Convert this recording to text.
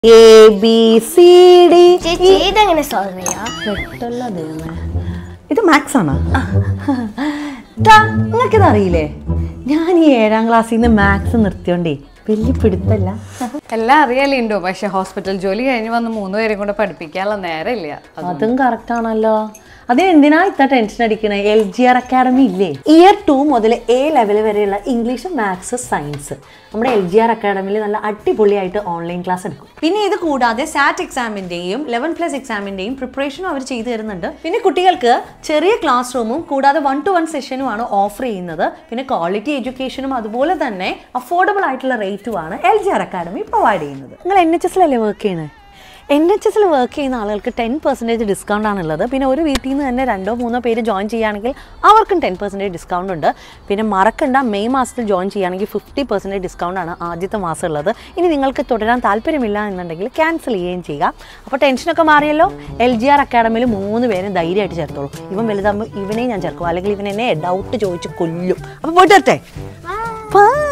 A B C D ചേച്ചി ഇതെങ്ങനെ solve ചെയ്യാം പെട്ടല്ല ദൈവമേ ഇത് മാത്സ് ആണോ നിങ്ങൾക്കിത് അറിയില്ലേ ഞാൻ ഈ ഏഴാം ക്ലാസ്സിൽ നിന്ന് മാത്സ് നിർത്തിയോണ്ടേ വലിയ പിടുത്തല്ല എല്ലാം അറിയാലുണ്ടോ പക്ഷെ ഹോസ്പിറ്റൽ ജോലി കഴിഞ്ഞ് വന്ന് മൂന്ന് പേരും കൂടെ പഠിപ്പിക്കാനുള്ള നേരമില്ല അതും കറക്റ്റ് ആണല്ലോ അതിന് എന്തിനാ ഇത്ര ടെൻഷൻ അടിക്കണേ എൽ ജി ആർ അക്കാഡമി ഇല്ലേ ഇയർ ടു മുതൽ എ ലെവൽ വരെയുള്ള ഇംഗ്ലീഷ് മാത്സ് സയൻസ് നമ്മുടെ എൽ ജി ആർ അക്കാഡമിയിൽ നല്ല അടിപൊളിയായിട്ട് ഓൺലൈൻ ക്ലാസ് എടുക്കും പിന്നെ ഇത് കൂടാതെ സാറ്റ് എക്സാമിന്റെയും ലെവൻ പ്ലസ് എക്സാമിന്റെയും പ്രിപ്പറേഷനും അവർ ചെയ്തു തരുന്നുണ്ട് പിന്നെ കുട്ടികൾക്ക് ചെറിയ ക്ലാസ് റൂമും കൂടാതെ വൺ ടു വൺ സെഷനുമാണ് ഓഫർ ചെയ്യുന്നത് പിന്നെ ക്വാളിറ്റി എഡ്യൂക്കേഷനും അതുപോലെ തന്നെ അഫോർഡബിൾ ആയിട്ടുള്ള റേറ്റുമാണ് L G R academy provide ചെയ്യുന്നത് നിങ്ങൾ എൻ എച്ച് എസിലല്ലേ വർക്ക് ചെയ്യുന്നത് എൻ എച്ച് എസിൽ വർക്ക് ചെയ്യുന്ന ആളുകൾക്ക് ടെൻ പെർസെൻറ്റേജ് ഡിസ്കൗണ്ട് ആണുള്ളത് പിന്നെ ഒരു വീട്ടിൽ നിന്ന് തന്നെ രണ്ടോ മൂന്നോ പേര് ജോയിൻ ചെയ്യുകയാണെങ്കിൽ അവർക്കും ടെൻ പെർസെൻറ്റേജ് ഡിസ്കൗണ്ട് ഉണ്ട് പിന്നെ മറക്കണ്ട മെയ് മാസത്തിൽ ജോയിൻ ചെയ്യുകയാണെങ്കിൽ ഫിഫ്റ്റി പെർസെൻറ്റേജ് ഡിസ്കൗണ്ട് ആണ് ആദ്യത്തെ മാസം ഉള്ളത് ഇനി നിങ്ങൾക്ക് തുടരാൻ താല്പര്യമില്ല എന്നുണ്ടെങ്കിൽ ക്യാൻസൽ ചെയ്യുകയും ചെയ്യുക അപ്പോൾ ടെൻഷനൊക്കെ മാറിയല്ലോ എൽ ജി ആർ അക്കാഡമിയിൽ മൂന്ന് പേരും ധൈര്യമായിട്ട് ചേർത്തോളൂ ഇവൻ വലുതാകുമ്പോൾ ഇവനെയും ഞാൻ ചേർക്കും അല്ലെങ്കിൽ ഇവൻ എന്നെ ഡൗട്ട് ചോദിച്ച് കൊല്ലും അപ്പോൾ പോയിട്ട് വരട്ടെ ബൈ